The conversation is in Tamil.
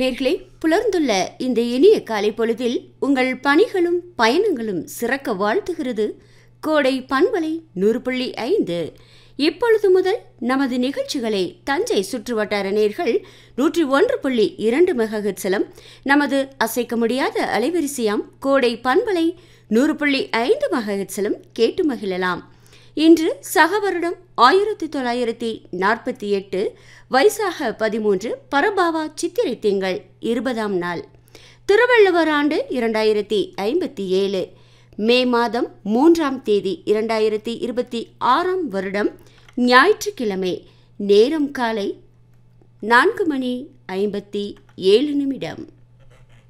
நேர்களே புலர்ந்துள்ள இந்த இனிய காலை பொழுதில் உங்கள் பணிகளும் பயணங்களும் சிறக்க வாழ்த்துகிறது கோடை பண்பலை நூறு புள்ளி ஐந்து இப்பொழுது முதல் நமது நிகழ்ச்சிகளை தஞ்சை சுற்றுவட்டார நேர்கள் நூற்றி ஒன்று புள்ளி இரண்டு மெகஹெட்ஸிலும் நமது அசைக்க முடியாத அலைவரிசையாம் கோடை பண்பலை நூறு புள்ளி ஐந்து மெகஹெட்ஸிலும் கேட்டு மகிழலாம் இன்று சக வருடம் ஆயிரத்தி தொள்ளாயிரத்தி நாற்பத்தி எட்டு வைசாக பதிமூன்று பரபாவா சித்திரை திங்கள் இருபதாம் நாள் திருவள்ளுவர் ஆண்டு இரண்டாயிரத்தி ஐம்பத்தி ஏழு மே மாதம் மூன்றாம் தேதி இரண்டாயிரத்தி இருபத்தி ஆறாம் வருடம் ஞாயிற்றுக்கிழமை நேரம் காலை நான்கு மணி ஐம்பத்தி ஏழு நிமிடம்